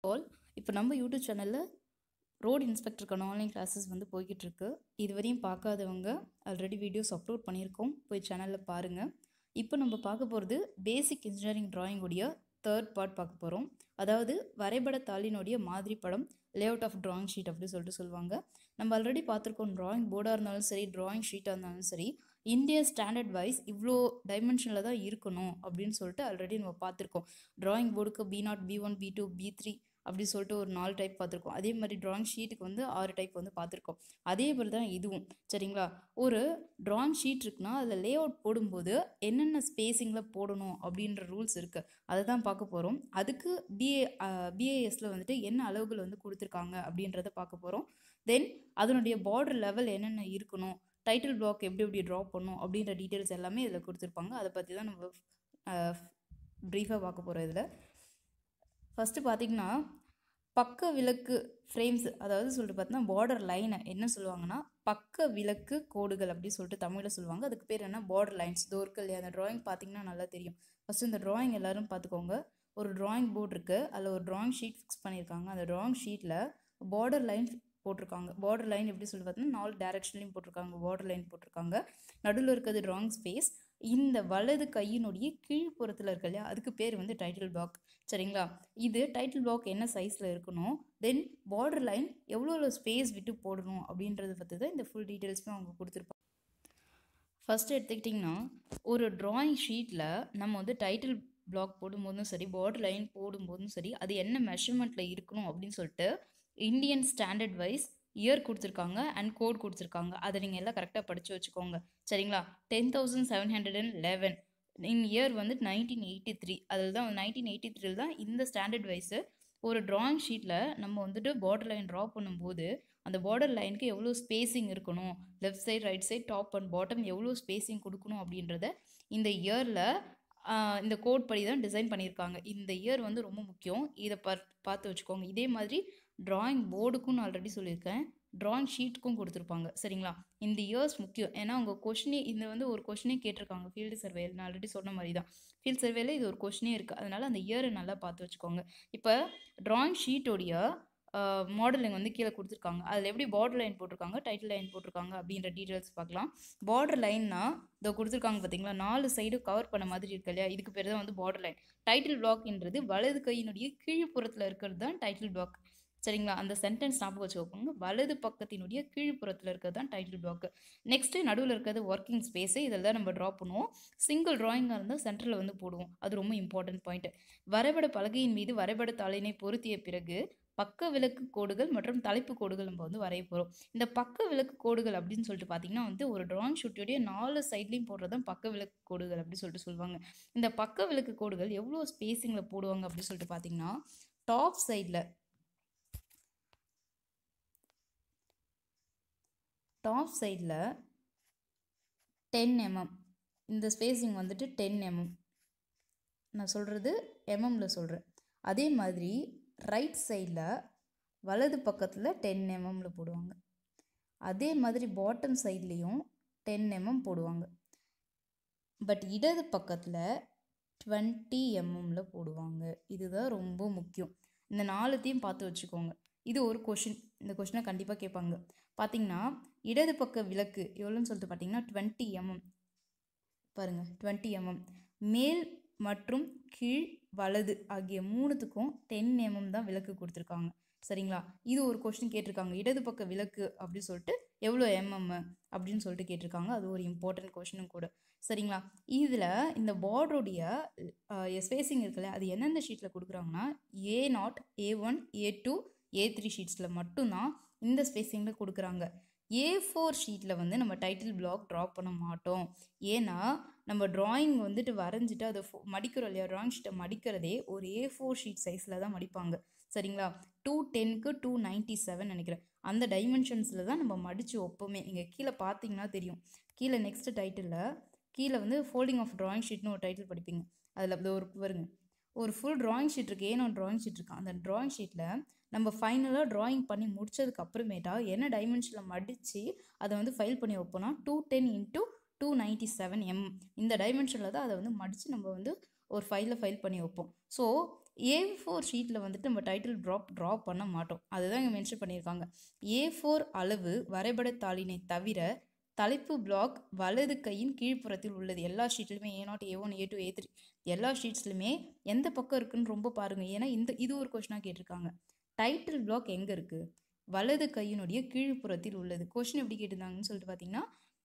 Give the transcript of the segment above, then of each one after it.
all இப்போ நம்ம YouTube சேனலில் ரோடு இன்ஸ்பெக்டருக்கான ஆன்லைன் கிளாஸஸ் வந்து போய்கிட்டு இருக்கு இதுவரையும் பார்க்காதவங்க ஆல்ரெடி வீடியோஸ் அப்லோட் பண்ணியிருக்கோம் போய் சேனலில் பாருங்கள் இப்போ நம்ம பார்க்க போகிறது பேசிக் இன்ஜினியரிங் உடைய தேர்ட் பார்ட் பார்க்க போகிறோம் அதாவது வரைபட தாளினுடைய மாதிரி படம் லேஅவுட் ஆஃப் drawing ஷீட் அப்படி சொல்லிட்டு சொல்லுவாங்க நம்ம ஆல்ரெடி பார்த்துருக்கோம் drawing போர்டாக இருந்தாலும் சரி drawing ஷீட்டாக இருந்தாலும் சரி இந்தியா ஸ்டாண்டர்ட் வைஸ் இவ்வளோ டைமென்ஷனில் தான் இருக்கணும் அப்படின்னு சொல்லிட்டு ஆல்ரெடி நம்ம பார்த்துருக்கோம் drawing போர்டுக்கு B nought B one B two B three அப்படி சொல்லிட்டு ஒரு நாலு டைப் பார்த்துருக்கோம் அதே மாதிரி drawing ஷீட்டுக்கு வந்து ஆறு டைப் வந்து பார்த்துருக்கோம் அதே மாதிரி தான் இதுவும் சரிங்களா ஒரு drawing ஷீட் இருக்குன்னா அதில் லே அவுட் போடும்போது என்னென்ன ஸ்பேசிங்கில் போடணும் அப்படின்ற ரூல்ஸ் இருக்குது அதை தான் பார்க்க போகிறோம் அதுக்கு பிஏ பிஏஎஸ்ல வந்துட்டு என்ன அளவுகள் வந்து கொடுத்துருக்காங்க அப்படின்றத பார்க்க போகிறோம் தென் அதனுடைய பார்டர் லெவல் என்னென்ன இருக்கணும் டைட்டில் பிளாக் எப்படி எப்படி ட்ரா பண்ணும் அப்படின்ற டீட்டெயில்ஸ் எல்லாமே இதில் கொடுத்துருப்பாங்க அதை பற்றி தான் நம்ம ப்ரீஃபாக பார்க்க போகிறோம் இதில் ஃபஸ்ட்டு பார்த்தீங்கன்னா பக்க விளக்கு ஃப்ரேம்ஸ் அதாவது சொல்லிட்டு பார்த்தீங்கன்னா பார்டர் லைனை என்ன சொல்லுவாங்கன்னா பக்க விளக்கு கோடுகள் அப்படி சொல்லிட்டு தமிழில் சொல்லுவாங்க அதுக்கு பேர் என்ன பார்டர் லைன்ஸ் இதோ இருக்கு இல்லையா அந்த drawing பார்த்தீங்கன்னா நல்லா தெரியும் ஃபஸ்ட்டு இந்த drawing எல்லாரும் பார்த்துக்கோங்க ஒரு drawing போர்டு இருக்குது அதில் ஒரு drawing ஷீட் ஃபிக்ஸ் பண்ணியிருக்காங்க அந்த drawing ஷீட்டில் பார்டர் லைன் போட்டிருக்காங்க பார்டர் லைன் எப்படி சொல்லி பார்த்தீங்கன்னா நாலு டேரக்ஷன்லையும் போட்டிருக்காங்க பார்டர் லைன் போட்டிருக்காங்க நடுவில் இருக்கிறது drawing ஸ்பேஸ் இந்த வலது கையினுடைய கீழ்ப்புறத்தில் இருக்கு இல்லையா அதுக்கு பேர் வந்து டைட்டில் பிளாக் சரிங்களா இது டைட்டில் பிளாக் என்ன சைஸில் இருக்கணும் தென் பார்டர் லைன் எவ்வளோ ஸ்பேஸ் விட்டு போடணும் அப்படின்றத பற்றி தான் இந்த ஃபுல் டீட்டெயில்ஸுமே அவங்க கொடுத்துருப்பாங்க ஃபஸ்ட்டு எடுத்துக்கிட்டிங்கன்னா ஒரு drawing ஷீட்டில் நம்ம வந்து டைட்டில் பிளாக் போடும்போதும் சரி பார்டர் லைன் போடும்போதும் சரி அது என்ன மெஷர்மெண்ட்டில் இருக்கணும் அப்படின்னு சொல்லிட்டு இந்தியன் ஸ்டாண்டர்ட் வைஸ் இயர் கொடுத்துருக்காங்க அண்ட் கோட் கொடுத்துருக்காங்க அதை நீங்கள் எல்லாம் கரெக்டாக படித்து வச்சுக்கோங்க சரிங்களா ten thousand seven hundred and eleven in year வந்து நைன்டீன் எயிட்டி த்ரீ அதில் தான் நைன்டீன் எயிட்டி த்ரீல தான் இந்த ஸ்டாண்டர்ட் வைஸு ஒரு drawing ஷீட்டில் நம்ம வந்துட்டு பார்டர் லைன் ட்ரா பண்ணும்போது அந்த பார்டர் லைனுக்கு எவ்வளோ ஸ்பேசிங் இருக்கணும் left side right side top and bottom எவ்வளோ ஸ்பேசிங் கொடுக்கணும் அப்படின்றத இந்த இயரில் இந்த கோட் படி தான் டிசைன் பண்ணியிருக்காங்க இந்த இயர் வந்து ரொம்ப முக்கியம் இதை பா பார்த்து வச்சுக்கோங்க இதே மாதிரி drawing போர்டுக்கும் நான் ஆல்ரெடி சொல்லியிருக்கேன் drawing ஷீட்டுக்கும் கொடுத்துருப்பாங்க சரிங்களா இந்த இயர்ஸ் முக்கியம் ஏன்னா உங்கள் கொஷினே இந்த வந்து ஒரு கொஷினே கேட்டிருக்காங்க ஃபீல்டு சர்வேல நான் ஆல்ரெடி சொன்ன மாதிரி தான் ஃபீல்ட் சர்வேல இது ஒரு கொஷினே இருக்குது அதனால அந்த இயரை நல்லா பார்த்து வச்சுக்கோங்க இப்போ drawing ஷீட்டோடைய மாடலிங் வந்து கீழே கொடுத்துருக்காங்க அதில் எப்படி பார்டர் லைன் போட்டிருக்காங்க டைட்டில் லைன் போட்டிருக்காங்க அப்படின்ற டீட்டெயில்ஸ் பார்க்கலாம் பார்டர் லைன்னா இதோ கொடுத்துருக்காங்க பார்த்தீங்களா நாலு சைடு கவர் பண்ண மாதிரி இருக்கு இல்லையா இதுக்கு பேர் தான் வந்து பார்டர் லைன் டைட்டில் பிளாக்ன்றது வலது கையினுடைய கீழ்ப்புறத்தில் இருக்கிறது தான் டைட்டில் பிளாக் சரிங்களா அந்த சென்டென்ஸ் ஞாபகம் வச்சுக்கோங்க வலது பக்கத்தினுடைய கீழ்ப்புறத்தில் இருக்கிறது தான் டைட்டில் பிளாக் நெக்ஸ்ட்டு நடுவில் இருக்கிறது ஒர்க்கிங் ஸ்பேஸு இதில் தான் நம்ம ட்ரா பண்ணுவோம் சிங்கிள் ட்ராயிங்காக இருந்தால் சென்டரில் வந்து போடுவோம் அது ரொம்ப இம்பார்ட்டன்ட் பாயிண்ட் வரைபட பலகையின் மீது வரைபட தாளினை பொருத்திய பிறகு பக்க விளக்கு கோடுகள் மற்றும் தலைப்பு கோடுகள் நம்ம வந்து வரைய போகிறோம் இந்த பக்க விளக்கு கோடுகள் அப்படின்னு சொல்லிட்டு பார்த்தீங்கன்னா வந்து ஒரு ட்ராயிங் ஷூட்டுடைய நாலு சைட்லேயும் போடுறது தான் பக்க விளக்கு கோடுகள் அப்படின்னு சொல்லிட்டு சொல்லுவாங்க இந்த பக்க விளக்கு கோடுகள் எவ்வளோ ஸ்பேஸிங்கில் போடுவாங்க அப்படின்னு சொல்லிட்டு பார்த்தீங்கன்னா டாப் சைடில் டாப் சைடில் டென் எம்எம் இந்த ஸ்பேஸிங் வந்துட்டு டென் எம்எம் நான் சொல்கிறது எம்எம்மில் சொல்கிறேன் அதே மாதிரி ரைட் சைடில் வலது பக்கத்தில் டென் எம்எம்மில் போடுவாங்க அதே மாதிரி பாட்டம் சைட்லேயும் டென் எம்எம் போடுவாங்க பட் இடது பக்கத்தில் டுவெண்ட்டி எம்எம்மில் போடுவாங்க இதுதான் ரொம்ப முக்கியம் இந்த நாலுத்தையும் பார்த்து வச்சுக்கோங்க இது ஒரு கொஷின் இந்த கொஷினை கண்டிப்பாக கேட்பாங்க பார்த்தீங்கன்னா இடது பக்க விளக்கு எவ்வளோன்னு சொல்லிட்டு பார்த்தீங்கன்னா டுவெண்ட்டி எம்எம் பாருங்கள் டுவெண்ட்டி எம்எம் மேல் மற்றும் கீழ் வலது ஆகிய மூணுத்துக்கும் டென் எம்எம் தான் விளக்கு கொடுத்துருக்காங்க சரிங்களா இது ஒரு கொஸ்டின் கேட்டிருக்காங்க இடது பக்க விளக்கு அப்படின்னு சொல்லிட்டு எவ்வளோ எம்எம் அப்படின்னு சொல்லிட்டு கேட்டிருக்காங்க அது ஒரு இம்பார்ட்டன்ட் கொஷினும் கூட சரிங்களா இதில் இந்த பார்டருடைய ஸ்பேசிங் இருக்குல்ல அது எந்தெந்த ஷீட்டில் கொடுக்குறாங்கன்னா A nought A one A two A three ஷீட்ஸில் மட்டும்தான் இந்த ஸ்பேசிங்கில் கொடுக்குறாங்க ஏ ஃபோர் ஷீட்டில் வந்து நம்ம டைட்டில் பிளாக் ட்ரா பண்ண மாட்டோம் ஏன்னா நம்ம ட்ராயிங் வந்துட்டு வரைஞ்சிட்டு அதை ஃபோ மடிக்கிறோம் இல்லையா ட்ராயிங் ஷீட்டை மடிக்கிறதே ஒரு ஏ ஃபோர் ஷீட் சைஸில் தான் மடிப்பாங்க சரிங்களா டூ டென்க்கு டூ நைன்ட்டி செவன் நினைக்கிறேன் அந்த டைமென்ஷன்ஸில் தான் நம்ம மடித்து வைப்போமே இங்கே கீழே பார்த்தீங்கன்னா தெரியும் கீழே நெக்ஸ்ட் டைட்டிலில் கீழே வந்து ஃபோல்டிங் ஆஃப் ட்ராயிங் ஷீட்னு ஒரு டைட்டில் படிப்பீங்க அதில் அப்படி ஒரு வருங்க ஒரு ஃபுல் ட்ராயிங் ஷீட் இருக்குது ஏன்னா ட்ராயிங் ஷீட் இருக்கு அந்த ட்ராயிங் ஷீட்டில் நம்ம ஃபைனலாக ட்ராயிங் பண்ணி முடிச்சதுக்கு அப்புறமேட்டா என்ன டைமென்ஷனில் மடித்து அதை வந்து ஃபைல் பண்ணி வைப்போம்னா two ten into two ninety seven M இந்த டைமென்ஷனில் தான் அதை வந்து மடித்து நம்ம வந்து ஒரு ஃபைலில் ஃபைல் பண்ணி வைப்போம் ஸோ ஏ ஃபோர் ஷீட்டில் வந்துட்டு நம்ம டைட்டில் ட்ராப் ட்ரா பண்ண மாட்டோம் அதுதான் இங்கே மென்ஷன் பண்ணியிருக்காங்க ஏ ஃபோர் அளவு வரைபடத்தாளினை தவிர தலைப்பு பிளாக் வலது கையின் கீழ்ப்புறத்தில் உள்ளது எல்லா ஷீட்லையுமே A nought A one A two A three எல்லா ஷீட்ஸ்லையுமே எந்த பக்கம் இருக்குன்னு ரொம்ப பாருங்கள் ஏன்னா இந்த இது ஒரு கொஷனாக கேட்டிருக்காங்க டைட்டில் பிளாக் எங்கே இருக்குது வலது கையினுடைய கீழ்ப்புறத்தில் உள்ளது கொஷின் எப்படி கேட்டிருந்தாங்கன்னு சொல்லிட்டு பார்த்தீங்கன்னா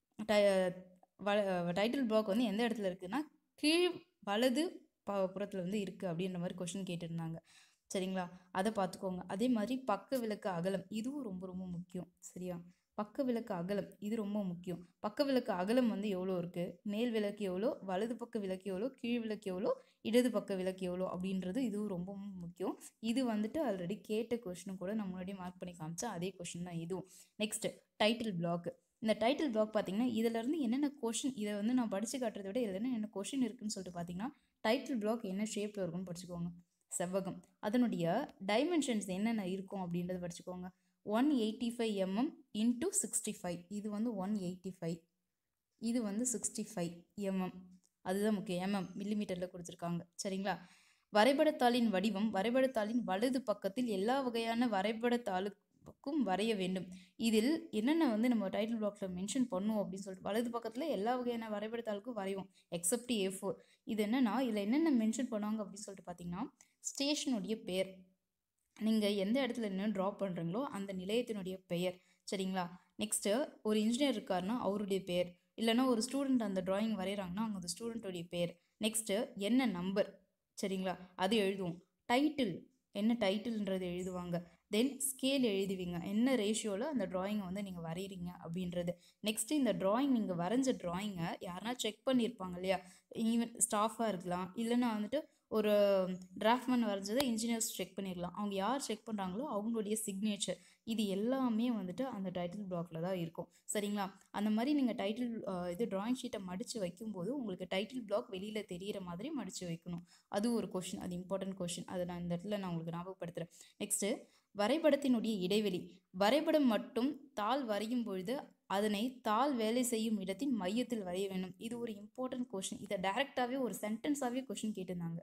டைட்டில் பிளாக் வந்து எந்த இடத்துல இருக்குன்னா கீழ் வலது ப புறத்தில் வந்து இருக்குது அப்படின்ற மாதிரி கொஷின் கேட்டிருந்தாங்க சரிங்களா அதை பார்த்துக்கோங்க அதே மாதிரி பக்க விளக்கு அகலம் இதுவும் ரொம்ப ரொம்ப முக்கியம் சரியா பக்க விளக்கு அகலம் இது ரொம்ப முக்கியம் பக்க விளக்கு அகலம் வந்து எவ்வளோ இருக்குது மேல் விளக்கு எவ்வளோ வலது பக்க விளக்கு எவ்வளோ கீழ் விளக்கு எவ்வளோ இடது பக்க விளக்கு எவ்வளோ அப்படின்றது இதுவும் ரொம்ப முக்கியம் இது வந்துட்டு ஆல்ரெடி கேட்ட கொஷினும் கூட நான் முன்னாடி மார்க் பண்ணி காமிச்சேன் அதே கொஷின் தான் இதுவும் நெக்ஸ்ட் டைட்டில் பிளாக் இந்த டைட்டில் பிளாக் பார்த்தீங்கன்னா இதிலேருந்து என்னென்ன கொஷின் இதை வந்து நான் படித்து காட்டுறதை விட இதில் என்ன கொஷின் இருக்குன்னு சொல்லிட்டு பார்த்தீங்கன்னா டைட்டில் பிளாக் என்ன ஷேப்பில் இருக்குன்னு படிச்சுக்கோங்க செவ்வகம் அதனுடைய டைமென்ஷன்ஸ் என்னென்ன இருக்கும் அப்படின்றத படிச்சுக்கோங்க one eighty five MM into sixty five இது வந்து ஒன் எயிட்டி ஃபைவ் இது வந்து சிக்ஸ்டி ஃபைவ் எம்எம் அதுதான் முக்கியம் எம்எம் மில்லிமீட்டரில் கொடுத்துருக்காங்க சரிங்களா வரைபடத்தாளின் வடிவம் வரைபடத்தாளின் வலது பக்கத்தில் எல்லா வகையான வரைபடத்தாளுக்கும் வரைய வேண்டும் இதில் என்னென்ன வந்து நம்ம டைட்டில் பிளாக்ல மென்ஷன் பண்ணுவோம் அப்படின்னு சொல்லிட்டு வலது பக்கத்தில் எல்லா வகையான வரைபடத்தாளுக்கும் வரைவோம் எக்ஸப்ட் ஏ ஃபோர் இது என்னென்னா இதில் என்னென்ன மென்ஷன் பண்ணுவாங்க அப்படின்னு சொல்லிட்டு பார்த்தீங்கன்னா ஸ்டேஷனுடைய பேர் நீங்கள் எந்த இடத்துல நின்று ட்ரா பண்ணுறீங்களோ அந்த நிலையத்தினுடைய பெயர் சரிங்களா நெக்ஸ்ட்டு ஒரு இன்ஜினியர் இருக்காருன்னா அவருடைய பேர் இல்லைனா ஒரு ஸ்டூடெண்ட் அந்த ட்ராயிங் வரைகிறாங்கன்னா அவங்க அந்த ஸ்டூடெண்ட்டுடைய பேர் நெக்ஸ்ட்டு என்ன நம்பர் சரிங்களா அது எழுதுவோம் டைட்டில் என்ன டைட்டில்ன்றது எழுதுவாங்க தென் ஸ்கேல் எழுதுவீங்க என்ன ரேஷியோவில் அந்த ட்ராயிங்கை வந்து நீங்கள் வரைகிறீங்க அப்படின்றது நெக்ஸ்ட்டு இந்த ட்ராயிங் நீங்கள் வரைஞ்ச ட்ராயிங்கை யாருனா செக் பண்ணியிருப்பாங்க இல்லையா ஈவன் ஸ்டாஃபாக இருக்கலாம் இல்லைன்னா வந்துட்டு ஒரு டிராஃப்ட்மேன் வரைஞ்சதை இன்ஜினியர்ஸ் செக் பண்ணிடலாம் அவங்க யார் செக் பண்ணுறாங்களோ அவங்களுடைய சிக்னேச்சர் இது எல்லாமே வந்துட்டு அந்த டைட்டில் பிளாக்ல தான் இருக்கும் சரிங்களா அந்த மாதிரி நீங்கள் டைட்டில் இது ட்ராயிங் ஷீட்டை மடித்து வைக்கும்போது உங்களுக்கு டைட்டில் பிளாக் வெளியில் தெரிகிற மாதிரி மடித்து வைக்கணும் அது ஒரு கொஷின் அது இம்பார்ட்டன்ட் கொஷின் அதை நான் இந்த இடத்துல நான் உங்களுக்கு ஞாபகப்படுத்துகிறேன் நெக்ஸ்ட்டு வரைபடத்தினுடைய இடைவெளி வரைபடம் மட்டும் தாள் வரையும் பொழுது அதனை தாள் வேலை செய்யும் இடத்தின் மையத்தில் வரைய வேண்டும் இது ஒரு இம்பார்ட்டன்ட் கொஷின் இதை டைரெக்டாகவே ஒரு சென்டென்ஸாகவே கொஷின் கேட்டிருந்தாங்க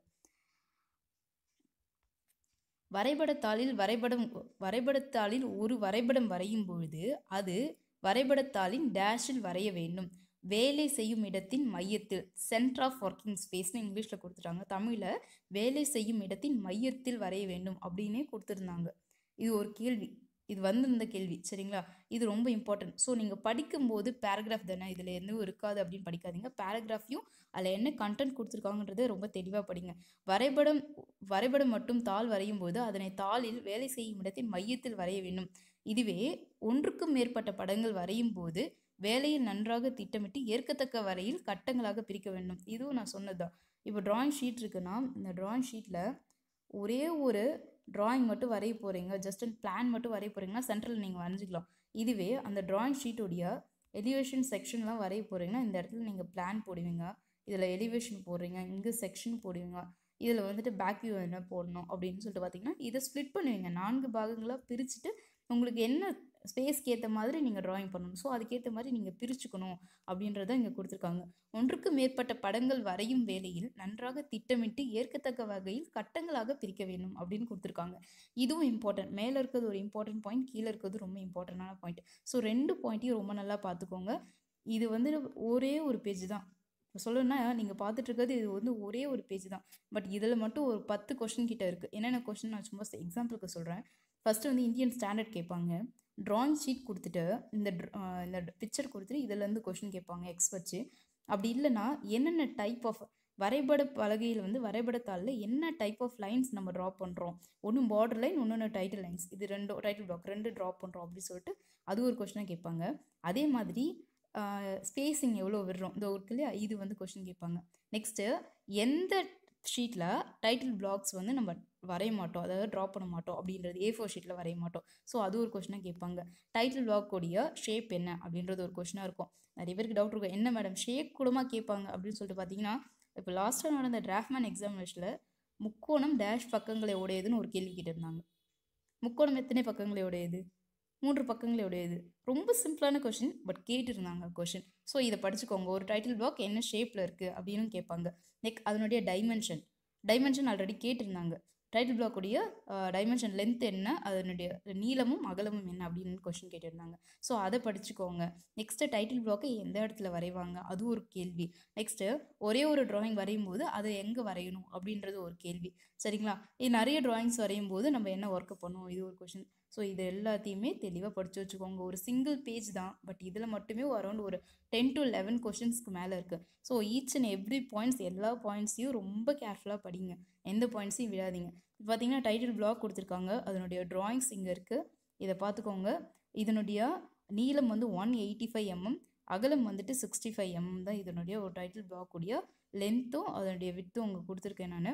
வரைபடத்தாளில் வரைபடம் வரைபடத்தாளில் ஒரு வரைபடம் வரையும் பொழுது அது வரைபடத்தாளின் டேஷில் வரைய வேண்டும் வேலை செய்யும் இடத்தின் மையத்தில் சென்டர் ஆஃப் ஒர்க்கிங் ஸ்பேஸ்னு இங்கிலீஷில் கொடுத்துட்டாங்க தமிழில் வேலை செய்யும் இடத்தின் மையத்தில் வரைய வேண்டும் அப்படின்னே கொடுத்துருந்தாங்க இது ஒரு கேள்வி இது வந்திருந்த கேள்வி சரிங்களா இது ரொம்ப இம்பார்ட்டன்ட் ஸோ நீங்கள் படிக்கும்போது பேராகிராஃப் தானே இதில் எதுவும் இருக்காது அப்படின்னு படிக்காதீங்க பேராகிராஃபையும் அதில் என்ன கண்டென்ட் கொடுத்துருக்காங்கன்றதை ரொம்ப தெளிவாக படிங்க வரைபடம் வரைபடம் மட்டும் தாள் வரையும் போது அதனை தாளில் வேலை செய்யும் இடத்தின் மையத்தில் வரைய வேண்டும் இதுவே ஒன்றுக்கும் மேற்பட்ட படங்கள் வரையும் போது வேலையை நன்றாக திட்டமிட்டு ஏற்கத்தக்க வரையில் கட்டங்களாக பிரிக்க வேண்டும் இதுவும் நான் சொன்னதுதான் இப்போ ட்ராயிங் ஷீட் இருக்குன்னா இந்த ட்ராயிங் ஷீட்டில் ஒரே ஒரு ட்ராயிங் மட்டும் வரைய போகிறீங்க ஜஸ்ட் அண்ட் பிளான் மட்டும் வரைய போகிறீங்கன்னா சென்ட்ரல் நீங்கள் வரைஞ்சிக்கலாம் இதுவே அந்த ட்ராயிங் ஷீட்டுடைய எலிவேஷன் செக்ஷன்லாம் வரைய போகிறீங்கன்னா இந்த இடத்துல நீங்கள் பிளான் போடுவீங்க இதில் எலிவேஷன் போடுறீங்க இங்கே செக்ஷன் போடுவீங்க இதில் வந்துட்டு பேக் வியூ என்ன போடணும் அப்படின்னு சொல்லிட்டு பார்த்தீங்கன்னா இதை ஸ்ப்ளிட் பண்ணுவீங்க நான்கு பாகங்களாக பிரிச்சுட்டு உங்களுக்கு என்ன ஸ்பேஸ்க்கு ஏற்ற மாதிரி நீங்கள் ட்ராயிங் பண்ணணும் ஸோ அதுக்கேற்ற மாதிரி நீங்கள் பிரிச்சுக்கணும் அப்படின்றத இங்கே கொடுத்துருக்காங்க ஒன்றுக்கு மேற்பட்ட படங்கள் வரையும் வேலையில் நன்றாக திட்டமிட்டு ஏற்கத்தக்க வகையில் கட்டங்களாக பிரிக்க வேண்டும் அப்படின்னு கொடுத்துருக்காங்க இதுவும் இம்பார்ட்டன்ட் மேலே இருக்கிறது ஒரு இம்பார்ட்டன்ட் பாயிண்ட் கீழே இருக்கிறது ரொம்ப இம்பார்ட்டண்டான பாயிண்ட் ஸோ ரெண்டு பாயிண்ட்டையும் ரொம்ப நல்லா பார்த்துக்கோங்க இது வந்து ஒரே ஒரு பேஜ் தான் இப்போ சொல்லணும்னா நீங்கள் பார்த்துட்டு இருக்கிறது இது வந்து ஒரே ஒரு பேஜ் தான் பட் இதில் மட்டும் ஒரு பத்து கொஷின் கிட்ட இருக்குது என்னென்ன கொஷின் நான் சும்மா எக்ஸாம்பிளுக்கு சொல்கிறேன் ஃபஸ்ட்டு வந்து இந்தியன் ஸ்டாண்டர்ட் கேட்பாங்க ட்ராயிங் ஷீட் கொடுத்துட்டு இந்த இந்த பிக்சர் கொடுத்துட்டு இதுலேருந்து கொஷின் கேட்பாங்க எக்ஸ் வச்சு அப்படி இல்லைன்னா என்னென்ன டைப் ஆஃப் வரைபட பலகையில் வந்து வரைபடத்தாளில் என்ன டைப் ஆஃப் லைன்ஸ் நம்ம ட்ரா பண்ணுறோம் ஒன்று பார்டர் லைன் இன்னொன்று டைட்டில் லைன்ஸ் இது ரெண்டு டைட்டில் பிளாக் ரெண்டு ட்ரா பண்ணுறோம் அப்படின்னு சொல்லிட்டு அது ஒரு கொஷினாக கேட்பாங்க அதே மாதிரி ஸ்பேஸிங் எவ்வளோ விடுறோம் இந்த இருக்கு இல்லையா இது வந்து கொஷின் கேட்பாங்க நெக்ஸ்ட்டு எந்த ஷீட்டில் டைட்டில் பிளாக்ஸ் வந்து நம்ம வரைய மாட்டோம் அதாவது ட்ரா பண்ண மாட்டோம் அப்படின்றது ஏ ஃபோர் ஷீட்டில் வரைய மாட்டோம் ஸோ அது ஒரு கொஷினாக கேட்பாங்க டைட்டில் பிளாக்கோடைய ஷேப் என்ன அப்படின்றது ஒரு கொஷினாக இருக்கும் நிறைய பேருக்கு டவுட் இருக்கும் என்ன மேடம் ஷேப் கூடமாக கேட்பாங்க அப்படின்னு சொல்லிட்டு பார்த்தீங்கன்னா இப்போ லாஸ்ட்டாக நடந்த டிராஃப்ட்மேன் எக்ஸாமினேஷனில் முக்கோணம் டேஷ் பக்கங்களை உடையதுன்னு ஒரு கேள்வி கேட்டிருந்தாங்க முக்கோணம் எத்தனை பக்கங்களை உடையது மூன்று பக்கங்களை உடையது ரொம்ப சிம்பிளான கொஷின் பட் கேட்டிருந்தாங்க கொஷின் ஸோ இதை படிச்சுக்கோங்க ஒரு டைட்டில் பிளாக் என்ன ஷேப்பில் இருக்குது அப்படின்னு கேட்பாங்க நெக் அதனுடைய டைமென்ஷன் டைமென்ஷன் ஆல்ரெடி கேட்டிருந்தாங்க டைட்டில் பிளாக்குடைய டைமென்ஷன் லென்த் என்ன அதனுடைய நீளமும் அகலமும் என்ன அப்படின்னு கொஷின் கேட்டிருந்தாங்க ஸோ அதை படிச்சுக்கோங்க நெக்ஸ்ட்டு டைட்டில் பிளாக்கை எந்த இடத்துல வரைவாங்க அது ஒரு கேள்வி நெக்ஸ்ட்டு ஒரே ஒரு டிராயிங் வரையும் போது அதை எங்கே வரையணும் அப்படின்றது ஒரு கேள்வி சரிங்களா இது நிறைய டிராயிங்ஸ் வரையும் போது நம்ம என்ன ஒர்க்கு பண்ணுவோம் இது ஒரு கொஷின் ஸோ இது எல்லாத்தையுமே தெளிவாக படித்து வச்சுக்கோங்க ஒரு சிங்கிள் பேஜ் தான் பட் இதில் மட்டுமே அரௌண்ட் ஒரு டென் டு லெவன் கொஷின்ஸ்க்கு மேலே இருக்குது so each and every points எல்லா பாயிண்ட்ஸையும் ரொம்ப கேர்ஃபுல்லாக படிங்க எந்த பாயிண்ட்ஸையும் விடாதீங்க பார்த்தீங்கன்னா டைட்டில் பிளாக் கொடுத்துருக்காங்க அதனுடைய ட்ராயிங்ஸ் இங்கே இருக்குது இதை பார்த்துக்கோங்க இதனுடைய நீளம் வந்து ஒன் எயிட்டி ஃபைவ் எம்எம் அகலம் வந்துட்டு சிக்ஸ்டி ஃபைவ் எம்எம் தான் இதனுடைய ஒரு டைட்டில் பிளாக் உடைய லென்த்தும் அதனுடைய வித்தும் உங்க கொடுத்துருக்கேன் நான்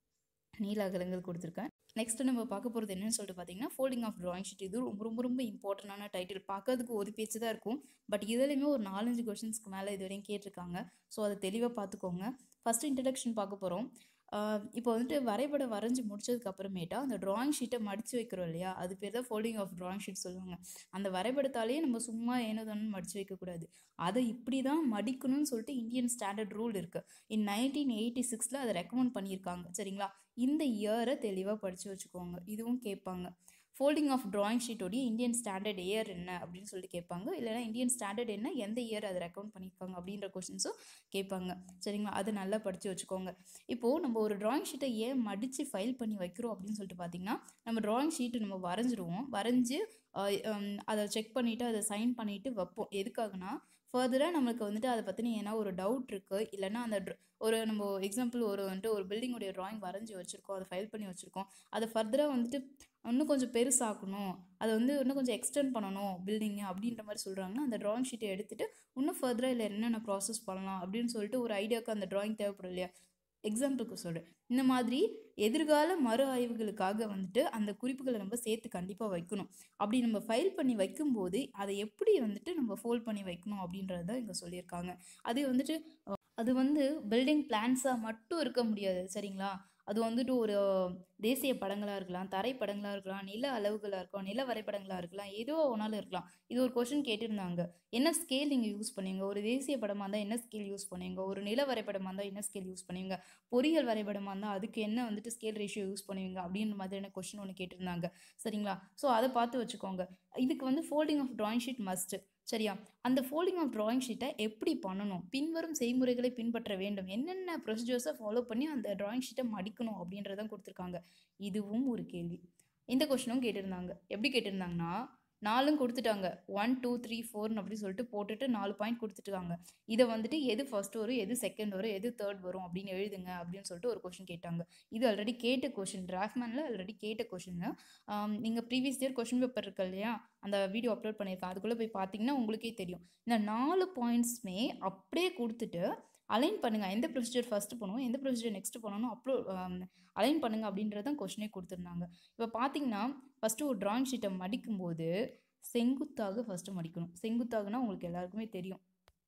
நீள அகலங்கள் கொடுத்துருக்கேன் நெக்ஸ்ட் நம்ம பார்க்க போகிறது என்னன்னு சொல்லிட்டு பார்த்தீங்கன்னா ஃபோல்டிங் ஆஃப் drawing ஷீட் இது ரொம்ப ரொம்ப ரொம்ப இம்பார்ட்டண்டான டைட்டில் பார்க்கறதுக்கு ஒரு பேஜ் தான் இருக்கும் பட் இதுலையுமே ஒரு நாலஞ்சு கொஷின்ஸ்க்கு மேலே இது வரையும் கேட்டிருக்காங்க ஸோ அதை தெளிவாக பார்த்துக்கோங்க ஃபஸ்ட்டு இன்ட்ரடக்ஷன் பார்க்க போகிறோம் இப்போ வந்துட்டு வரைபடம் வரைஞ்சி முடிச்சதுக்கு அப்புறமேட்டா அந்த drawing ஷீட்டை மடித்து வைக்கிறோம் இல்லையா அது பேர் தான் ஃபோல்டிங் ஆஃப் drawing ஷீட் சொல்லுவாங்க அந்த வரைபடத்தாலேயே நம்ம சும்மா ஏனோதானு மடித்து வைக்கக்கூடாது அதை இப்படி தான் மடிக்கணும்னு சொல்லிட்டு இந்தியன் ஸ்டாண்டர்ட் ரூல் இருக்குது இன் நைன்டீன் எயிட்டி சிக்ஸில் அதை ரெக்கமெண்ட் பண்ணியிருக்காங்க சரிங்களா இந்த இயரை தெளிவாக படித்து வச்சுக்கோங்க இதுவும் கேட்பாங்க ஃபோல்டிங் ஆஃப் drawing ஷீட்டோடைய இந்தியன் ஸ்டாண்டர்ட் இயர் என்ன அப்படின்னு சொல்லிட்டு கேட்பாங்க இல்லைனா இந்தியன் ஸ்டாண்டர்ட் என்ன எந்த இயர் அதை ரெக்கமெண்ட் பண்ணியிருக்காங்க அப்படின்ற கொஷின்ஸும் கேட்பாங்க சரிங்களா அதை நல்லா படித்து வச்சுக்கோங்க இப்போது நம்ம ஒரு drawing ஷீட்டை ஏன் மடித்து ஃபைல் பண்ணி வைக்கிறோம் அப்படின்னு சொல்லிட்டு பார்த்தீங்கன்னா நம்ம drawing ஷீட்டு நம்ம வரைஞ்சிருவோம் வரைஞ்சி அஹ், ஹம், அதை செக் பண்ணிவிட்டு அதை சைன் பண்ணிவிட்டு வைப்போம் எதுக்காகனா ஃபர்தராக நம்மளுக்கு வந்துட்டு அதை பற்றின ஏன்னா ஒரு டவுட் இருக்குது இல்லைன்னா அந்த dr- ஒரு நம்ம எக்ஸாம்பிள் ஒரு வந்துட்டு ஒரு பில்டிங்குடைய drawing வரைஞ்சி வச்சுருக்கோம் அதை ஃபைல் பண்ணி வச்சுருக்கோம் அதை ஃபர்தராக வந்துட்டு இன்னும் கொஞ்சம் பெருசாக்கணும் அதை வந்து இன்னும் கொஞ்சம் எக்ஸ்டெண்ட் பண்ணணும் பில்டிங்கு அப்படின்ற மாதிரி சொல்கிறாங்கன்னா அந்த drawing ஷீட்டை எடுத்துகிட்டு இன்னும் ஃபர்தராக இல்லை என்னென்ன ப்ராசஸ் பண்ணலாம் அப்படின்னு சொல்லிட்டு ஒரு ஐடியாவுக்கு அந்த drawing தேவைப்படும் இல்லையா எக்ஸாம்பிளுக்கு சொல்கிறேன் இந்த மாதிரி எதிர்கால மறு ஆய்வுகளுக்காக வந்துட்டு அந்த குறிப்புகளை நம்ம சேர்த்து கண்டிப்பாக வைக்கணும் அப்படி நம்ம ஃபைல் பண்ணி வைக்கும்போது அதை எப்படி வந்துட்டு நம்ம ஃபோல்ட் பண்ணி வைக்கணும் அப்படின்றத இங்கே சொல்லியிருக்காங்க அது வந்துட்டு அஹ், அது வந்து பில்டிங் பிளான்ஸாக மட்டும் இருக்க முடியாது சரிங்களா அது வந்துட்டு ஒரு தேசிய படங்களாக இருக்கலாம் தரை படங்களாக இருக்கலாம் நில அளவுகளாக இருக்கலாம் நில வரைபடங்களாக இருக்கலாம் ஏதோ ஒன்றாலும் இருக்கலாம் இது ஒரு கொஷின் கேட்டிருந்தாங்க என்ன ஸ்கேல் நீங்கள் யூஸ் பண்ணுவீங்க ஒரு தேசிய படமாக இருந்தால் என்ன ஸ்கேல் யூஸ் பண்ணுவீங்க ஒரு நில வரைபடமாக இருந்தால் என்ன ஸ்கேல் யூஸ் பண்ணுவீங்க பொறியியல் வரைபடமாக இருந்தால் அதுக்கு என்ன வந்துட்டு ஸ்கேல் ரேஷியோ யூஸ் பண்ணுவீங்க அப்படின்ற மாதிரியான கொஷின் ஒன்று கேட்டிருந்தாங்க சரிங்களா ஸோ அதை பார்த்து வச்சுக்கோங்க இதுக்கு வந்து folding of drawing sheet must சரியா அந்த ஃபோல்டிங் ஆஃப் drawing ஷீட்டை எப்படி பண்ணணும் பின்வரும் செய்முறைகளை பின்பற்ற வேண்டும் என்னென்ன ப்ரொசீஜர்ஸை ஃபாலோ பண்ணி அந்த drawing ஷீட்டை மடிக்கணும் அப்படின்றதான் கொடுத்துருக்காங்க இதுவும் ஒரு கேள்வி இந்த கொஷினும் கேட்டிருந்தாங்க எப்படி கேட்டிருந்தாங்கன்னா நாலும் கொடுத்துட்டாங்க ஒன் டூ த்ரீ ஃபோர்னு அப்படி சொல்லிட்டு போட்டுட்டு நாலு பாயிண்ட் கொடுத்துட்டாங்க இதை வந்துட்டு எது ஃபர்ஸ்ட் வரும் எது செகண்ட் வரும் எது தேர்ட் வரும் அப்படின்னு எழுதுங்க அப்படின்னு சொல்லிட்டு ஒரு கொஷின் கேட்டாங்க இது ஆல்ரெடி கேட்ட கொஷின் டிராஃப்ட்மேனில் ஆல்ரெடி கேட்ட கொஷின் நீங்கள் ப்ரீவியஸ் இயர் கொஷின் பேப்பர் இருக்கு இல்லையா அந்த வீடியோ அப்லோட் பண்ணியிருக்கேன் அதுக்குள்ளே போய் பார்த்தீங்கன்னா உங்களுக்கே தெரியும் இந்த நாலு பாயிண்ட்ஸுமே அப்படியே கொடுத்துட்டு அலைன் பண்ணுங்க எந்த ப்ரொசீஜர் ஃபஸ்ட்டு பண்ணணும் எந்த ப்ரொசீஜர் நெக்ஸ்ட் பண்ணணும் அப்லோ அலைன் பண்ணுங்க அப்படின்றது தான் கொஷினே கொடுத்துருந்தாங்க இப்போ பார்த்தீங்கன்னா ஃபஸ்ட்டு ஒரு drawing ஷீட்டை மடிக்கும்போது செங்குத்தாக ஃபஸ்ட்டு மடிக்கணும் செங்குத்தாகனா உங்களுக்கு எல்லாருக்குமே தெரியும்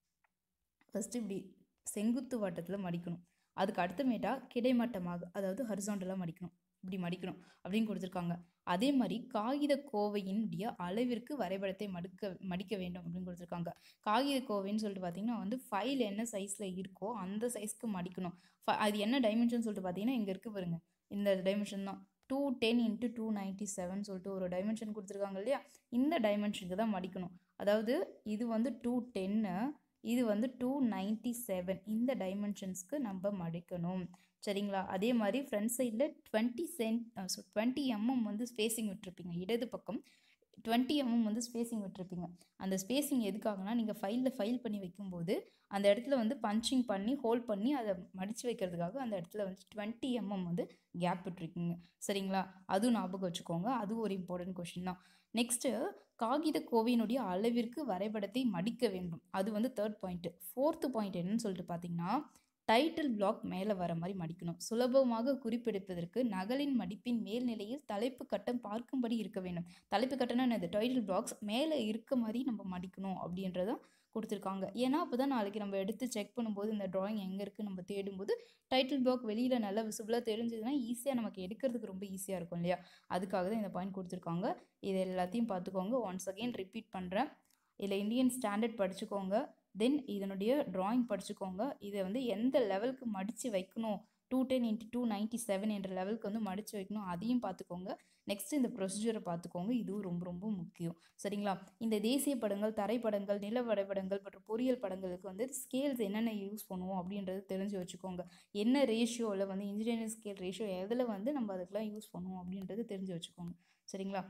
ஃபஸ்ட்டு இப்படி செங்குத்து வட்டத்தில் மடிக்கணும் அதுக்கு அடுத்தமேட்டா கிடைமட்டமாக அதாவது ஹரிசாண்டலாக மடிக்கணும் இப்படி மடிக்கணும் அப்படின்னு கொடுத்துருக்காங்க அதே மாதிரி காகித கோவையினுடைய அளவிற்கு வரைபடத்தை மடுக்க மடிக்க வேண்டும் அப்படின்னு கொடுத்துருக்காங்க காகித கோவைன்னு சொல்லிட்டு பார்த்தீங்கன்னா வந்து ஃபைல் என்ன சைஸில் இருக்கோ அந்த சைஸ்க்கு மடிக்கணும் ஃப- அது என்ன டைமென்ஷன் சொல்லிட்டு பார்த்தீங்கன்னா இங்கே இருக்கு பாருங்க இந்த டைமென்ஷன் தான் two ten into two ninety seven சொல்லிட்டு ஒரு டைமென்ஷன் கொடுத்துருக்காங்க இல்லையா இந்த டைமென்ஷனுக்கு தான் மடிக்கணும் அதாவது இது வந்து டூ டென்னு இது வந்து டூ நைன்ட்டி செவன் இந்த டைமென்ஷன்ஸ்க்கு நம்ம மடிக்கணும் சரிங்களா அதே மாதிரி ஃப்ரண்ட் சைடில் twenty cent so twenty MM வந்து ஸ்பேசிங் விட்டுருப்பீங்க இடது பக்கம் டுவெண்ட்டி எம்எம் வந்து ஸ்பேசிங் விட்டுருப்பீங்க அந்த ஸ்பேசிங் எதுக்காகனா நீங்கள் ஃபைலில் ஃபைல் பண்ணி வைக்கும்போது அந்த இடத்துல வந்து பஞ்சிங் பண்ணி ஹோல்ட் பண்ணி அதை மடித்து வைக்கிறதுக்காக அந்த இடத்துல வந்து டுவெண்ட்டி எம்எம் வந்து கேப் விட்டுருக்கீங்க சரிங்களா அதுவும் ஞாபகம் வச்சுக்கோங்க அதுவும் ஒரு இம்பார்ட்டன்ட் கொஷின் தான் நெக்ஸ்ட்டு காகித கோவையினுடைய அளவிற்கு வரைபடத்தை மடிக்க வேண்டும் அது வந்து தேர்ட் பாயிண்ட்டு ஃபோர்த்து பாயிண்ட் என்னன்னு சொல்லிட்டு பார்த்தீங்கன்னா டைட்டில் பிளாக் மேலே வர மாதிரி மடிக்கணும் சுலபமாக குறிப்பெடுப்பதற்கு நகலின் மடிப்பின் மேல்நிலையில் தலைப்பு கட்டம் பார்க்கும்படி இருக்க வேண்டும் தலைப்பு கட்டம்னா என்னது டைட்டில் பிளாக்ஸ் மேலே இருக்க மாதிரி நம்ம மடிக்கணும் அப்படின்றத கொடுத்துருக்காங்க ஏன்னா அப்போ தான் நாளைக்கு நம்ம எடுத்து செக் பண்ணும்போது இந்த drawing எங்கே இருக்குது நம்ம தேடும்போது டைட்டில் பிளாக் வெளியில் நல்லா விசிபிளாக தெரிஞ்சதுன்னா ஈஸியாக நமக்கு எடுக்கிறதுக்கு ரொம்ப ஈஸியாக இருக்கும் இல்லையா அதுக்காக தான் இந்த பாயிண்ட் கொடுத்துருக்காங்க இது எல்லாத்தையும் பார்த்துக்கோங்க ஒன்ஸ் அகெயின் ரிப்பீட் பண்ணுறேன் இதில் இந்தியன் ஸ்டாண்டர்ட் படிச்சுக்கோங்க தென் இதனுடைய drawing படிச்சுக்கோங்க இதை வந்து எந்த லெவலுக்கு மடித்து வைக்கணும் two ten into two ninety seven என்ற லெவலுக்கு வந்து மடித்து வைக்கணும் அதையும் பார்த்துக்கோங்க நெக்ஸ்ட் இந்த ப்ரொசீஜரை பார்த்துக்கோங்க இதுவும் ரொம்ப ரொம்ப முக்கியம் சரிங்களா இந்த தேசிய படங்கள் தரைப்படங்கள் நில வரைபடங்கள் மற்றும் பொறியியல் படங்களுக்கு வந்து ஸ்கேல்ஸ் என்னென்ன யூஸ் பண்ணுவோம் அப்படின்றது தெரிஞ்சு வச்சுக்கோங்க என்ன ரேஷியோவில் வந்து இன்ஜினியரிங் ஸ்கேல் ரேஷியோ எதில் வந்து நம்ம அதுக்கெலாம் யூஸ் பண்ணுவோம் அப்படின்றது தெரிஞ்சு வச்சுக்கோங்க சரிங்களா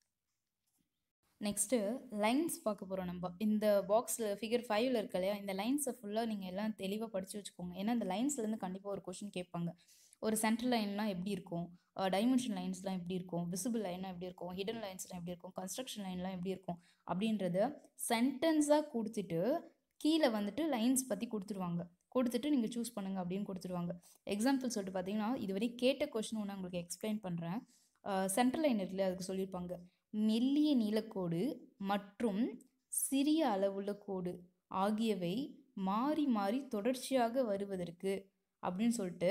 நெக்ஸ்ட்டு லைன்ஸ் பார்க்க போகிறோம் நம்ம இந்த பாக்ஸில் ஃபிகர் ஃபைவ்ல இருக்கு இல்லையா இந்த லைன்ஸை ஃபுல்லாக நீங்கள் எல்லாம் தெளிவாக படித்து வச்சுக்கோங்க ஏன்னா இந்த லைன்ஸ்லேருந்து கண்டிப்பாக ஒரு கொஷின் கேட்பாங்க ஒரு சென்ட்ரல் லைன்லாம் எப்படி இருக்கும் டைமென்ஷன் லைன்ஸ்லாம் எப்படி இருக்கும் விசிபிள் லைன்லாம் எப்படி இருக்கும் ஹிடன் லைன்ஸ்லாம் எப்படி இருக்கும் கன்ஸ்ட்ரக்ஷன் லைன்லாம் எப்படி இருக்கும் அப்படின்றத சென்டென்ஸாக கொடுத்துட்டு கீழே வந்துட்டு லைன்ஸ் பற்றி கொடுத்துருவாங்க கொடுத்துட்டு நீங்கள் சூஸ் பண்ணுங்கள் அப்படின்னு கொடுத்துருவாங்க எக்ஸாம்பிள் சொல்லிட்டு பார்த்தீங்கன்னா இதுவரை கேட்ட கொஷின் ஒன்று உங்களுக்கு எக்ஸ்பிளைன் பண்ணுறேன் சென்ட்ரல் லைன் இருக்குல்ல அதுக்கு சொல்லியிருப்பாங்க மெல்லிய நீலக்கோடு மற்றும் சிறிய அளவுள்ள கோடு ஆகியவை மாறி மாறி தொடர்ச்சியாக வருவதற்கு அப்படின்னு சொல்லிட்டு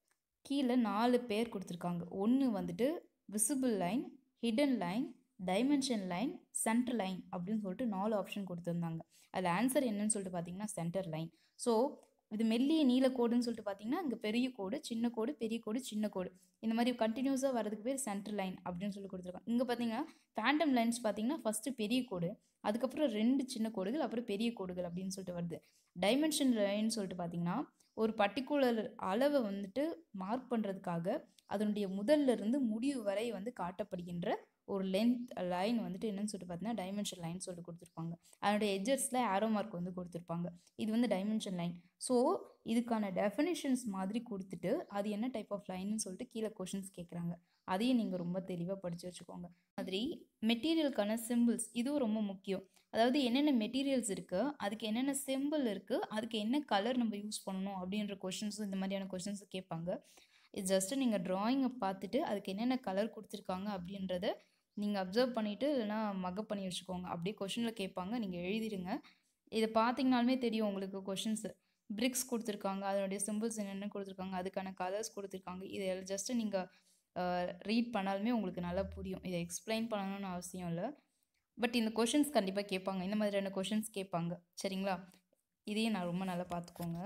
கீழே நாலு பேர் கொடுத்துருக்காங்க ஒன்று வந்துட்டு visible line hidden line dimension line centre line அப்படின்னு சொல்லிட்டு நாலு ஆப்ஷன் கொடுத்துருந்தாங்க அதில் ஆன்சர் என்னன்னு சொல்லிட்டு பார்த்தீங்கன்னா சென்டர் லைன் ஸோ இது மெல்லிய நீல கோடுன்னு சொல்லிட்டு பார்த்தீங்கன்னா இங்கே பெரிய கோடு சின்ன கோடு பெரிய கோடு சின்ன கோடு இந்த மாதிரி கண்டினியூஸாக வரதுக்கு பேர் சென்டர் லைன் அப்படின்னு சொல்லி கொடுத்துருக்காங்க இங்கே பார்த்தீங்கன்னா ஃபேண்டம் லைன்ஸ் பார்த்தீங்கன்னா ஃபஸ்ட்டு பெரிய கோடு அதுக்கப்புறம் ரெண்டு சின்ன கோடுகள் அப்புறம் பெரிய கோடுகள் அப்படின்னு சொல்லிட்டு வருது டைமென்ஷன் லைன் சொல்லிட்டு பார்த்தீங்கன்னா ஒரு பர்டிகுலர் அளவை வந்துட்டு மார்க் பண்ணுறதுக்காக அதனுடைய முதல்ல இருந்து முடிவு வரை வந்து காட்டப்படுகின்ற ஒரு லென்த் லைன் வந்துட்டு என்னன்னு சொல்லிட்டு பார்த்தீங்கன்னா டைமென்ஷன் லைன் சொல்லிட்டு கொடுத்துருப்பாங்க அதனுடைய எட்ஜஸில் ஆரோ மார்க் வந்து கொடுத்துருப்பாங்க இது வந்து டைமென்ஷன் லைன் ஸோ இதுக்கான டெஃபினிஷன்ஸ் மாதிரி கொடுத்துட்டு அது என்ன டைப் ஆஃப் லைன்னு சொல்லிட்டு கீழே கொஷின்ஸ் கேட்குறாங்க அதையும் நீங்கள் ரொம்ப தெளிவாக படித்து வச்சுக்கோங்க மாதிரி மெட்டீரியலுக்கான சிம்பிள்ஸ் இதுவும் ரொம்ப முக்கியம் அதாவது என்னென்ன மெட்டீரியல்ஸ் இருக்குது அதுக்கு என்னென்ன சிம்பிள் இருக்குது அதுக்கு என்ன கலர் நம்ம யூஸ் பண்ணணும் அப்படின்ற கொஷின்ஸும் இந்த மாதிரியான கொஷின்ஸ் கேட்பாங்க இது ஜஸ்ட்டு நீங்கள் ட்ராயிங்கை பார்த்துட்டு அதுக்கு என்னென்ன கலர் கொடுத்துருக்காங்க அப்படின்றத நீங்கள் அப்சர்வ் பண்ணிவிட்டு இல்லைனா மக்கப் பண்ணி வச்சுக்கோங்க அப்படியே கொஷினில் கேட்பாங்க நீங்கள் எழுதிடுங்க இதை பார்த்தீங்கனாலுமே தெரியும் உங்களுக்கு கொஷின்ஸு பிரிக்ஸ் கொடுத்துருக்காங்க அதனுடைய சிம்பிள்ஸ் என்னென்ன கொடுத்துருக்காங்க அதுக்கான கலர்ஸ் கொடுத்துருக்காங்க இதை ஜஸ்ட்டு நீங்கள் ரீட் பண்ணாலுமே உங்களுக்கு நல்லா புரியும் இதை எக்ஸ்பிளைன் பண்ணணும்னு அவசியம் இல்லை பட் இந்த கொஷின்ஸ் கண்டிப்பாக கேட்பாங்க இந்த மாதிரியான கொஷின்ஸ் கேட்பாங்க சரிங்களா இதையும் நான் ரொம்ப நல்லா பார்த்துக்கோங்க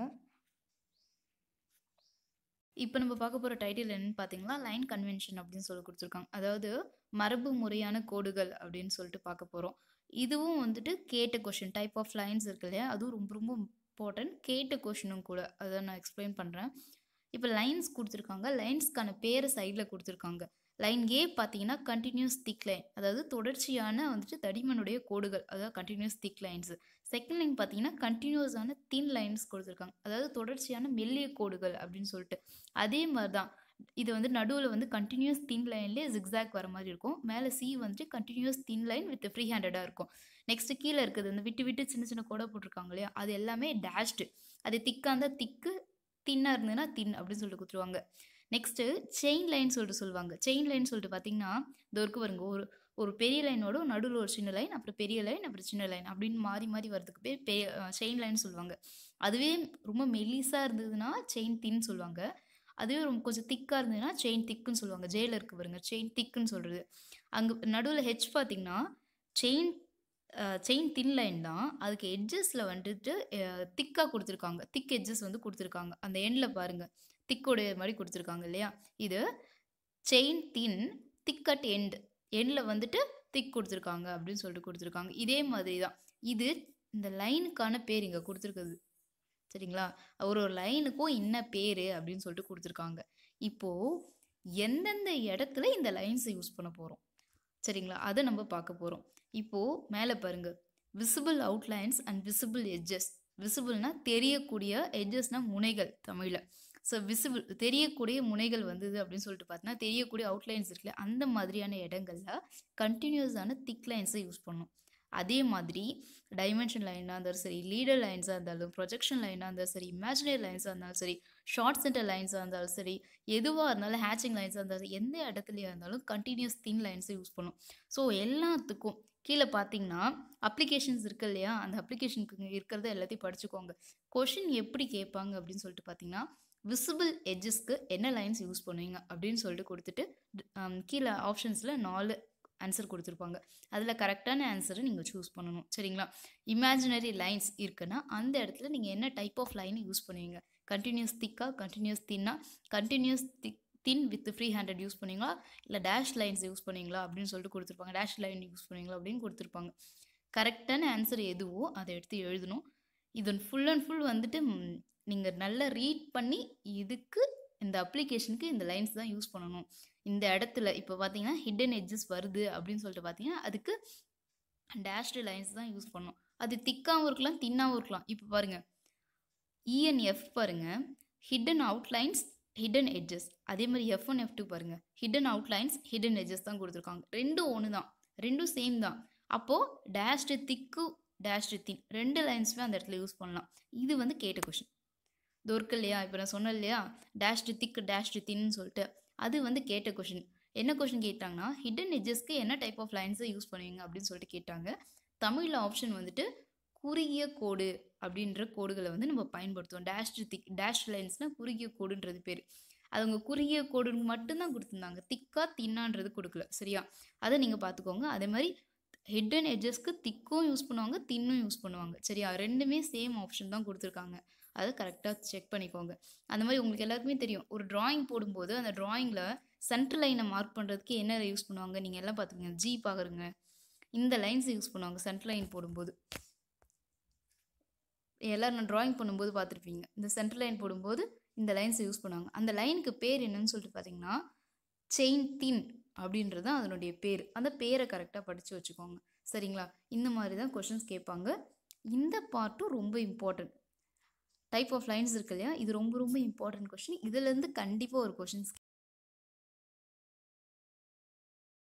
இப்போ நம்ம பார்க்க போகிற டைட்டில் என்னன்னு பார்த்தீங்களா லைன் கன்வென்ஷன் அப்படின்னு சொல்லி கொடுத்துருக்காங்க அதாவது மரபு முறையான கோடுகள் அப்படின்னு சொல்லிட்டு பார்க்க போகிறோம் இதுவும் வந்துட்டு கேட்ட கொஷின் டைப் ஆஃப் லைன்ஸ் இருக்கு இல்லையா அதுவும் ரொம்ப ரொம்ப இம்பார்ட்டன்ட் கேட்ட கொஷினும் கூட அதை நான் எக்ஸ்பிளைன் பண்ணுறேன் இப்போ லைன்ஸ் கொடுத்துருக்காங்க லைன்ஸ்க்கான பேரை சைடில் கொடுத்துருக்காங்க லைன் ஏ பார்த்தீங்கன்னா கண்டினியூஸ் திக் லைன் அதாவது தொடர்ச்சியான வந்துட்டு தடிமனுடைய கோடுகள் அதாவது continuous thick lines second line பார்த்தீங்கன்னா கண்டினியூஸான தின் லைன்ஸ் கொடுத்துருக்காங்க அதாவது தொடர்ச்சியான மெல்லிய கோடுகள் அப்படின்னு சொல்லிட்டு அதே மாதிரி தான் இது வந்து நடுவில் வந்து கண்டினியூஸ் தின் லைன்லேயே ஜிக்ஸாக் வர மாதிரி இருக்கும் மேலே சி வந்துட்டு continuous thin line with free ஹேண்டடாக இருக்கும் நெக்ஸ்ட் கீழே இருக்குது அந்த விட்டு விட்டு சின்ன சின்ன கோடை போட்டிருக்காங்க இல்லையா அது எல்லாமே டேஷ்டு அது திக்காக இருந்தால் திக்கு தின்னாக இருந்ததுன்னா தின் அப்படின்னு சொல்லிட்டு கொடுத்துருவாங்க நெக்ஸ்ட்டு செயின் லைன் சொல்லிட்டு சொல்லுவாங்க செயின் லைன் சொல்லிட்டு பார்த்தீங்கன்னா இந்த ஒர்க்கு வருங்க ஒரு ஒரு பெரிய லைனோட நடுவில் ஒரு சின்ன லைன் அப்புறம் பெரிய லைன் அப்புறம் சின்ன லைன் அப்படின்னு மாறி மாறி வரதுக்கு பேர் பெ செயின் லைன் சொல்லுவாங்க அதுவே ரொம்ப மெல்லிஸாக இருந்ததுன்னா செயின் தின்னு சொல்லுவாங்க அதுவே ரொம்ப கொஞ்சம் திக்காக இருந்ததுன்னா செயின் திக்குன்னு சொல்லுவாங்க ஜெயிலில் இருக்கு பாருங்க செயின் திக்குன்னு சொல்கிறது அங்கே நடுவில் ஹெச் பார்த்தீங்கன்னா செயின் செயின் தின் லைன் தான் அதுக்கு எட்ஜஸில் வந்துட்டு திக்காக கொடுத்துருக்காங்க திக் எட்ஜஸ் வந்து கொடுத்துருக்காங்க அந்த எண்டில் பாருங்கள் திக்கோடைய மாதிரி கொடுத்துருக்காங்க இல்லையா இது செயின் தின் திக்கட் எண்ட் எண்டில் வந்துட்டு திக் கொடுத்துருக்காங்க அப்படின்னு சொல்லிட்டு கொடுத்துருக்காங்க இதே மாதிரி தான் இது இந்த லைனுக்கான பேர் இங்கே கொடுத்துருக்குது சரிங்களா ஒரு ஒரு லைனுக்கும் என்ன பேர் அப்படின்னு சொல்லிட்டு கொடுத்துருக்காங்க இப்போது எந்தெந்த இடத்துல இந்த லைன்ஸை யூஸ் பண்ண போகிறோம் சரிங்களா அதை நம்ம பார்க்க போகிறோம் இப்போது மேலே பாருங்கள் visible outlines and visible edges விசிபிள்னா தெரியக்கூடிய எட்ஜஸ்னால் முனைகள் தமிழில் ஸோ விசிபிள் தெரியக்கூடிய முனைகள் வந்தது அப்படின்னு சொல்லிட்டு பார்த்தீங்கன்னா தெரியக்கூடிய அவுட்லைன்ஸ் இருக்குல்ல அந்த மாதிரியான இடங்களில் கண்டினியூஸான திக் லைன்ஸை யூஸ் பண்ணும் அதே மாதிரி டைமென்ஷன் லைனாக இருந்தாலும் சரி லீடர் லைன்ஸாக இருந்தாலும் ப்ரொஜெக்ஷன் லைனாக இருந்தாலும் சரி இமேஜினரி லைன்ஸாக இருந்தாலும் சரி ஷார்ட் சென்டர் லைன்ஸாக இருந்தாலும் சரி எதுவாக இருந்தாலும் ஹேச்சிங் லைன்ஸாக இருந்தாலும் எந்த இடத்துலையா இருந்தாலும் கண்டினியூஸ் தின் லைன்ஸை யூஸ் பண்ணும் ஸோ எல்லாத்துக்கும் கீழே பார்த்தீங்கன்னா அப்ளிகேஷன்ஸ் இருக்கு இல்லையா அந்த அப்ளிகேஷனுக்கு இருக்கிறத எல்லாத்தையும் படிச்சுக்கோங்க கொஷின் எப்படி கேட்பாங்க அப்படின்னு சொல்லிட்டு பார்த்தீங்கன்னா விசிபிள் எட்ஜஸ்க்கு என்ன லைன்ஸ் யூஸ் பண்ணுவீங்க அப்படின்னு சொல்லிட்டு கொடுத்துட்டு கீழே ஆப்ஷன்ஸில் நாலு ஆன்சர் கொடுத்துருப்பாங்க அதில் கரெக்டான ஆன்சரை நீங்கள் சூஸ் பண்ணணும் சரிங்களா இமேஜினரி லைன்ஸ் இருக்குன்னா அந்த இடத்துல நீங்கள் என்ன டைப் ஆஃப் லைன் யூஸ் பண்ணுவீங்க கண்டினியூஸ் திக்காக கண்டினியூஸ் தின்னா continuous thick thin with free handed use பண்ணுவீங்களா இல்லை டேஷ் லைன்ஸ் யூஸ் பண்ணுவீங்களா அப்படின்னு சொல்லிட்டு கொடுத்துருப்பாங்க டேஷ் லைன் யூஸ் பண்ணுவீங்களா அப்படின்னு கொடுத்துருப்பாங்க கரெக்டான ஆன்சர் எதுவோ அதை எடுத்து எழுதணும் இது ஃபுல் அண்ட் ஃபுல் வந்துட்டு நீங்கள் நல்லா ரீட் பண்ணி இதுக்கு இந்த அப்ளிகேஷனுக்கு இந்த லைன்ஸ் தான் யூஸ் பண்ணணும் இந்த இடத்துல இப்போ பார்த்தீங்கன்னா ஹிடன் எட்ஜஸ் வருது அப்படின்னு சொல்லிட்டு பார்த்தீங்கன்னா அதுக்கு டேஷ்டு லைன்ஸ் தான் யூஸ் பண்ணணும் அது திக்காகவும் இருக்கலாம் தின்னாகவும் இருக்கலாம் இப்போ பாருங்கள் இஎன்எஃப் பாருங்கள் ஹிடன் அவுட்லைன்ஸ் ஹிடன் எட்ஜஸ் அதே மாதிரி எஃப் ஒன் எஃப் டூ பாருங்கள் ஹிடன் அவுட்லைன்ஸ் ஹிடன் எட்ஜஸ் தான் கொடுத்துருக்காங்க ரெண்டும் ஒன்று தான் ரெண்டும் சேம் தான் அப்போது டேஷ்டு திக்கு டேஷ்டு தின் ரெண்டு லைன்ஸுமே அந்த இடத்துல யூஸ் பண்ணலாம் இது வந்து கேட்ட கொஷின் இது இருக்கு இல்லையா இப்போ நான் சொன்னேன் இல்லையா டேஷ்டு திக்கு டேஷ்டு தின்னு சொல்லிட்டு அது வந்து கேட்ட கொஷின் என்ன கொஷின் கேட்டாங்கன்னா ஹிடன் எட்ஜஸ்க்கு என்ன டைப் ஆஃப் லைன்ஸை யூஸ் பண்ணுவீங்க அப்படின்னு சொல்லிட்டு கேட்டாங்க தமிழில் ஆப்ஷன் வந்துட்டு குறுகிய கோடு அப்படின்ற கோடுகளை வந்து நம்ம பயன்படுத்துவோம் டேஷ் திக் டேஷ் லைன்ஸ்னால் குறுகிய கோடுன்றது பேர் அது அவங்க குறுகிய கோடுன்னு மட்டும்தான் கொடுத்துருந்தாங்க திக்கா தின்னான்றது கொடுக்கல சரியா அதை நீங்கள் பார்த்துக்கோங்க அதே மாதிரி ஹெட் அண்ட் எட்ஜஸ்க்கு திக்கும் யூஸ் பண்ணுவாங்க தின்னும் யூஸ் பண்ணுவாங்க சரியா ரெண்டுமே சேம் ஆப்ஷன் தான் கொடுத்துருக்காங்க அதை கரெக்டாக செக் பண்ணிக்கோங்க அந்த மாதிரி உங்களுக்கு எல்லாருக்குமே தெரியும் ஒரு டிராயிங் போடும்போது அந்த டிராயிங்கில் சென்ட்ரல் லைனை மார்க் பண்ணுறதுக்கு என்ன யூஸ் பண்ணுவாங்க நீங்கள் எல்லாம் பார்த்துக்கங்க ஜி பார்க்குறங்க இந்த லைன்ஸ் யூஸ் பண்ணுவாங்க சென்ட்ரல் லைன் போடும்போது எல்லோரும் நான் ட்ராயிங் பண்ணும்போது பார்த்துருப்பீங்க இந்த சென்ட்ரல் லைன் போடும்போது இந்த லைன்ஸை யூஸ் பண்ணுவாங்க அந்த லைனுக்கு பேர் என்னன்னு சொல்லிட்டு பார்த்தீங்கன்னா செயின் தின் அப்படின்றது தான் அதனுடைய பேர் அந்த பேரை கரெக்டாக படித்து வச்சுக்கோங்க சரிங்களா இந்த மாதிரி தான் கொஷின்ஸ் கேட்பாங்க இந்த பார்ட்டும் ரொம்ப இம்பார்ட்டன்ட் டைப் ஆஃப் லைன்ஸ் இருக்கு இல்லையா இது ரொம்ப ரொம்ப இம்பார்ட்டன்ட் கொஷின் இதுலேருந்து கண்டிப்பாக ஒரு கொஷின்ஸ்